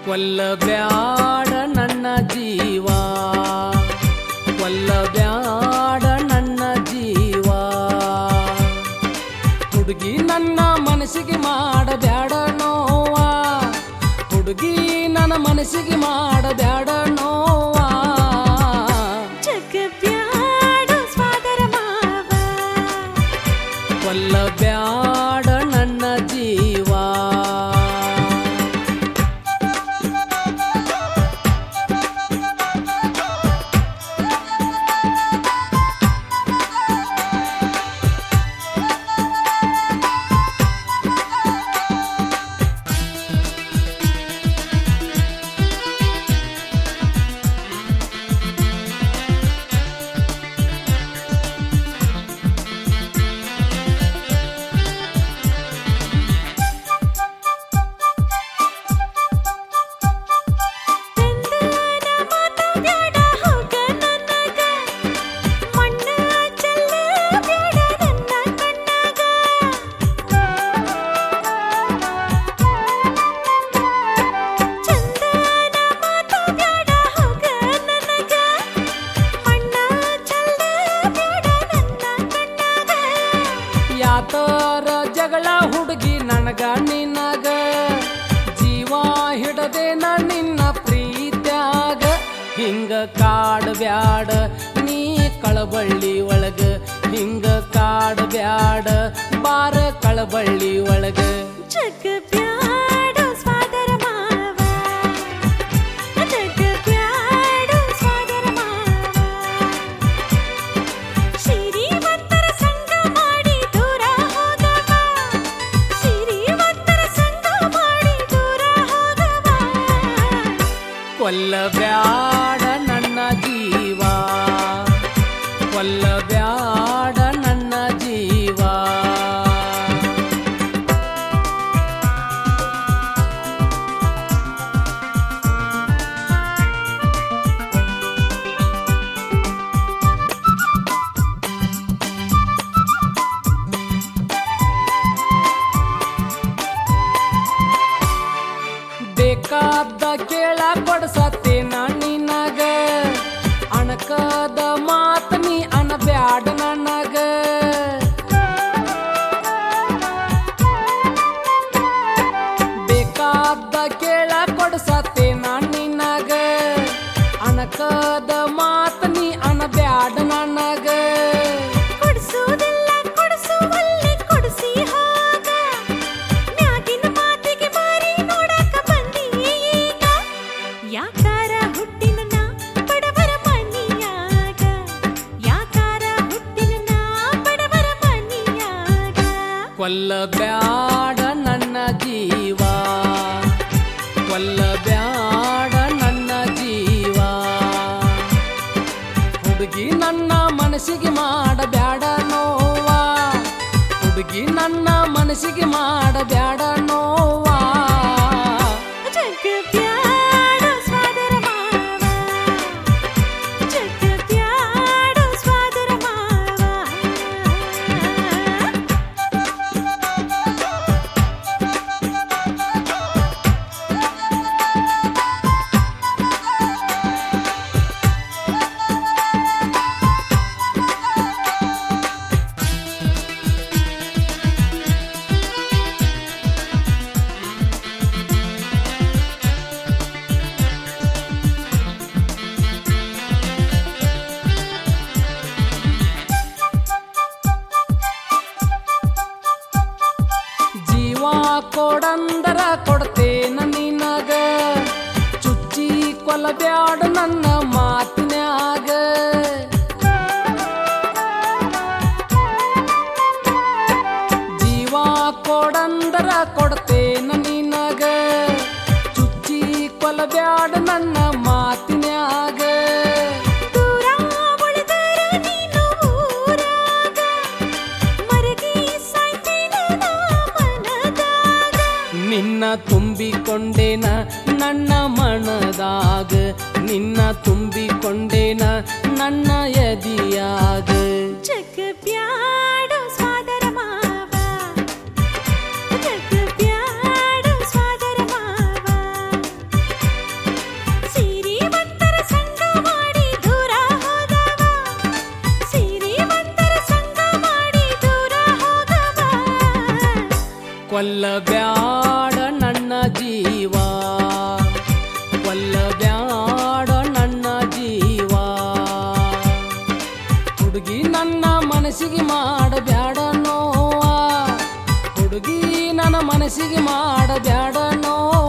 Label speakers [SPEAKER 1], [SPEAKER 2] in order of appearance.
[SPEAKER 1] ಕೊಲ್ಲಬ್ಯಾಡ ನನ್ನ ಜೀವ ಕೊಲ್ಲಬ್ಯಾಡ ನನ್ನ ಜೀವ ಹುಡುಗಿ ನನ್ನ ಮನಸ್ಸಿಗೆ ಮಾಡಬ್ಯಾಡ ನೋವ ಹುಡುಗಿ ನನ್ನ ಮನಸ್ಸಿಗೆ ಮಾಡಬ್ಯಾಡ ನೋವ
[SPEAKER 2] ಜಗಬ್ಯಾಡು ಸ್ವಾದರ ಮಾವ
[SPEAKER 1] ಕೊಲ್ಲಬ್ಯಾಡ ನನ್ನ ಜೀವ
[SPEAKER 2] ಚಂದನ ಮಾತ ಬ್ಯಾಡ ಹೋಗ ನನಗ ಮಣ್ಣ ಚೆಲ್ಲ ಬ್ಯಾಡ ನನ್ನ ಕಣ್ಣಾಗ ಚಂದನ ಮಾತ ಬ್ಯಾಡ ಹೋಗ ನನಗ ಮಣ್ಣ ಚೆಲ್ಲ ಬ್ಯಾಡ ನನ್ನ ಕಣ್ಣಾಗ
[SPEAKER 1] ಯಾತರ ಜಗಳ ಹುಡುಗಿ ನನಗ ನಿನಗ ಜೀವ ಹಿಡದೆ ನಿನ್ನ ಪ್ರೀತ್ಯಾಗ ಹಿಂಗ ಕಾಡಬ್ಯಾಡ ನೀ ಕಳಬಳ್ಳಿ ಒಳಗ ಹಿಂಗ ಕಾಡಬ್ಯಾಡ ಬಾರ ಕಳಬಳ್ಳಿ ಒಳಗ
[SPEAKER 2] ಜಗಬ್ಯಾಡು ಸ್ವಾದರ ಮಾವ ಜಗಬ್ಯಾಡು ಸ್ವಾದರ ಮಾವ ಶ್ರೀಮಂತರ ಸಂಗ ಮಾಡಿ ದೂರ ಹೋಗವ ಶ್ರೀಮಂತರ ಸಂಗ ಮಾಡಿ ದೂರ ಹೋಗವ
[SPEAKER 1] ಕೊಲ್ಲಬ್ಯಾಡ ನನ್ನ ಜೀವ ಕೊಲ್ಲಬ್ಯಾಡ ನನ್ನ ಜೀವ ಬೇಕಾದ ಕೇಳ ಕೊಡ್ಸತ್ತೇನ ನಿನಗ ಅಣಕದ ಮಾತ ನೀ ಅನಬ್ಯಾಡ ನನಗ ಬೇಕಾದ ಕೇಳ ಕೊಡ್ಸತ್ತೇನ ನಿನಗ ಅಣಕದ ಮಾತ ನೀ ಅನಬ್ಯಾಡ ನನಗ
[SPEAKER 2] ಕೊಡಿಸುವುದಿಲ್ಲ ಕೊಡಿಸುವಲ್ಲಿ ಕೊಡಿಸಿ ಹೋಗ ಮ್ಯಾಗಿನ ಮಾತಿಗೆ ಮಾರಿ ನೋಡಕ ಬಂದಿ ಈಗ ಯಾಕಾರ ಹುಟ್ಟಿನ ನಾ ಬಡವರ ಮನಿಯಾಗ ಯಾಕಾರ ಹುಟ್ಟಿನ ನಾ ಬಡವರ ಮನಿಯಾಗ
[SPEAKER 1] ಕೊಲ್ಲಬ್ಯಾಡ ನನ್ನ ಜೀವ ಕೊಲ್ಲಬ್ಯಾಡ ನನ್ನ ಜೀವ ಹುಡುಗಿ ನನ್ನ ಮನಸ್ಸಿಗೆ ಮಾಡಬ್ಯಾಡ ನೋವ ಹುಡುಗಿ ನನ್ನ ಮನಸ್ಸಿಗೆ ಮಾಡಬ್ಯಾಡ ನೋವ
[SPEAKER 2] ಜಗಬ್ಯಾಡು ಸ್ವಾದರ ಮಾವ ಜಗಬ್ಯಾಡು ಸ್ವಾದರ ಮಾವ
[SPEAKER 1] ಜೀವ ಕೊಡಂದರ ಕೊಡ್ತೇನ ನಿನಗ ಚುಚ್ಚಿ ಕೊಲ್ಲಬ್ಯಾಡ ನನ್ನ ಮಾತಿನ್ಯಾಗ ಜೀವ ಕೊಡಂದರ ಕೊಡ್ತೇನ ನಿನಗ ಚುಚ್ಚಿ ಕೊಲ್ಲಬ್ಯಾಡ ನನ್ನ ಮಾತಿನ್ಯಾಗ
[SPEAKER 2] ದೂರ ಉಳಿದರ ನೀನು ಊರಾಗ ಮರಗಿ ಸಾಯ್ತೇನ ನಾ ಮನದಾಗ
[SPEAKER 1] ನಿನ್ನ ತುಂಬಿಕೊಂಡೇನ ನನ್ನ ಮನದಾಗ ನಿನ್ನ ತುಂಬಿಕೊಂಡೇನ ನನ್ನ ಎದಿಯಾಗ
[SPEAKER 2] ಜಗಬ್ಯಾಡು ಸ್ವಾದರ ಮಾವ ಜಗಬ್ಯಾಡು
[SPEAKER 1] ಜೀವ ಕೊಲ್ಲಬ್ಯಾಡ ನನ್ನ ಜೀವ ಹುಡುಗಿ ನನ್ನ ಮನಸ್ಸಿಗೆ ಮಾಡಬ್ಯಾಡ ನೋವ ಹುಡುಗಿ ನನ್ನ ಮನಸ್ಸಿಗೆ ಮಾಡಬ್ಯಾಡ ನೋವ